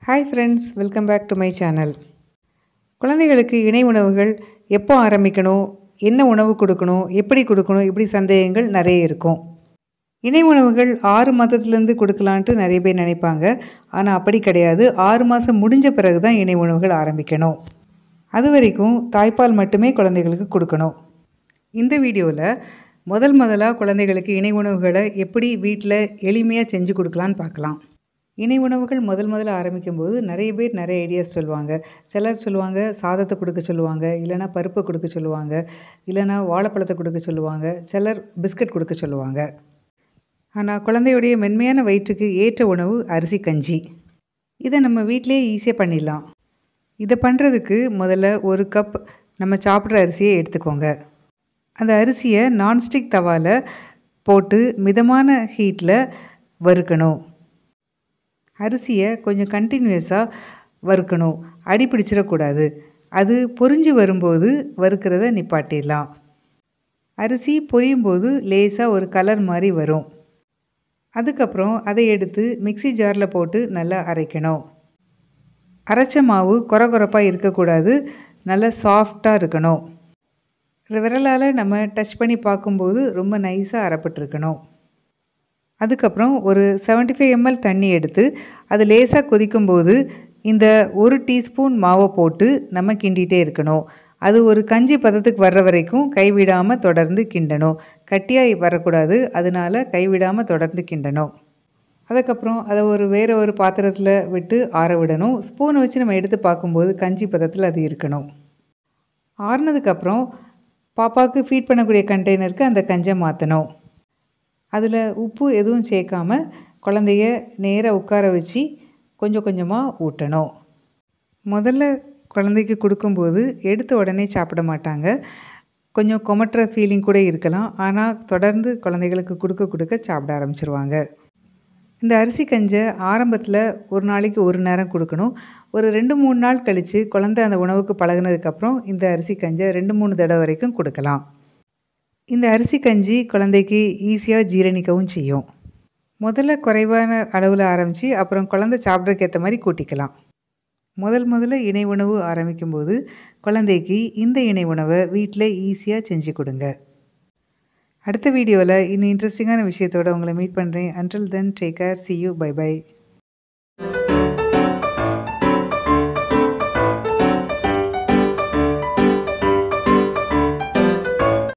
hi friends welcome back to my channel குழந்தைகளுக்கு இணை உணவுகள் எப்போ ஆரம்பிக்கணும் என்ன உணவு கொடுக்கணும் எப்படி கொடுக்கணும் இப்படி சந்தேகங்கள் நிறைய இருக்கும் இணை உணவுகள் ஆறு மாதத்துலேருந்து கொடுக்கலான்ட்டு நிறைய பேர் நினைப்பாங்க ஆனால் அப்படி கிடையாது ஆறு மாதம் முடிஞ்ச பிறகு தான் இணை உணவுகள் ஆரம்பிக்கணும் அது வரைக்கும் தாய்ப்பால் மட்டுமே குழந்தைகளுக்கு கொடுக்கணும் இந்த வீடியோவில் முதல் முதலாக குழந்தைகளுக்கு இணை உணவுகளை எப்படி வீட்டில் எளிமையாக செஞ்சு கொடுக்கலான்னு பார்க்கலாம் இணை உணவுகள் முதல் முதல்ல ஆரம்பிக்கும்போது நிறைய பேர் நிறைய ஐடியாஸ் சொல்லுவாங்க சிலர் சொல்லுவாங்க சாதத்தை கொடுக்க சொல்லுவாங்க இல்லைனா பருப்பை கொடுக்க சொல்லுவாங்க இல்லைனா வாழைப்பழத்தை கொடுக்க சொல்லுவாங்க சிலர் பிஸ்கட் கொடுக்க சொல்லுவாங்க ஆனால் குழந்தையுடைய மென்மையான வயிற்றுக்கு ஏற்ற உணவு அரிசி கஞ்சி இதை நம்ம வீட்டிலே ஈஸியாக பண்ணிடலாம் இதை பண்ணுறதுக்கு முதல்ல ஒரு கப் நம்ம சாப்பிட்ற அரிசியை எடுத்துக்கோங்க அந்த அரிசியை நான்ஸ்டிக் தவாவில் போட்டு மிதமான ஹீட்டில் வறுக்கணும் அரிசியை கொஞ்சம் கண்டினியூஸாக வறுக்கணும் அடி பிடிச்சிடக்கூடாது அது பொரிஞ்சு வரும்போது வறுக்கிறத நிப்பாட்டிடலாம் அரிசி பொரியும் போது லேசாக ஒரு கலர் மாதிரி வரும் அதுக்கப்புறம் அதை எடுத்து மிக்சி ஜாரில் போட்டு நல்லா அரைக்கணும் அரைச்ச மாவு குறை குறைப்பாக இருக்கக்கூடாது நல்லா சாஃப்டாக இருக்கணும் விரலால் நம்ம டச் பண்ணி பார்க்கும்போது ரொம்ப நைஸாக அரைப்பட்டுருக்கணும் அதுக்கப்புறம் ஒரு செவன்ட்டி ஃபைவ் எம்எல் தண்ணி எடுத்து அது லேசாக கொதிக்கும்போது இந்த ஒரு டீஸ்பூன் மாவை போட்டு நம்ம கிண்டிகிட்டே இருக்கணும் அது ஒரு கஞ்சி பதத்துக்கு வர்ற வரைக்கும் கைவிடாமல் தொடர்ந்து கிண்டணும் கட்டியாக வரக்கூடாது அதனால் கைவிடாமல் தொடர்ந்து கிண்டணும் அதுக்கப்புறம் அதை ஒரு வேறு ஒரு பாத்திரத்தில் விட்டு ஆற விடணும் ஸ்பூனை வச்சு நம்ம எடுத்து பார்க்கும்போது கஞ்சி பதத்தில் அது இருக்கணும் ஆறுனதுக்கப்புறம் பாப்பாவுக்கு ஃபீட் பண்ணக்கூடிய கண்டெய்னருக்கு அந்த கஞ்சை மாற்றணும் அதில் உப்பு எதுவும் சேர்க்காம குழந்தைய நேராக உட்கார வச்சு கொஞ்சம் கொஞ்சமாக ஊட்டணும் முதல்ல குழந்தைக்கு கொடுக்கும்போது எடுத்த உடனே சாப்பிட மாட்டாங்க கொஞ்சம் கொமட்டுற ஃபீலிங் கூட இருக்கலாம் ஆனால் தொடர்ந்து குழந்தைகளுக்கு கொடுக்க கொடுக்க சாப்பிட ஆரம்பிச்சிருவாங்க இந்த அரிசி கஞ்சை ஆரம்பத்தில் ஒரு நாளைக்கு ஒரு நேரம் கொடுக்கணும் ஒரு ரெண்டு மூணு நாள் கழித்து குழந்தை அந்த உணவுக்கு பழகினதுக்கப்புறம் இந்த அரிசி கஞ்சை ரெண்டு மூணு தடவை வரைக்கும் கொடுக்கலாம் இந்த அரிசி கஞ்சி குழந்தைக்கு ஈஸியாக ஜீரணிக்கவும் செய்யும் முதல்ல குறைவான அளவில் ஆரம்பித்து அப்புறம் குழந்தை சாப்பிட்றதுக்கு ஏற்ற மாதிரி கூட்டிக்கலாம் முதல் முதல்ல இணை உணவு ஆரம்பிக்கும்போது குழந்தைக்கு இந்த இணை உணவை வீட்டில் ஈஸியாக செஞ்சு கொடுங்க அடுத்த வீடியோவில் இன்னும் இன்ட்ரெஸ்டிங்கான விஷயத்தோடு உங்களை மீட் பண்ணுறேன் until then take care see you bye by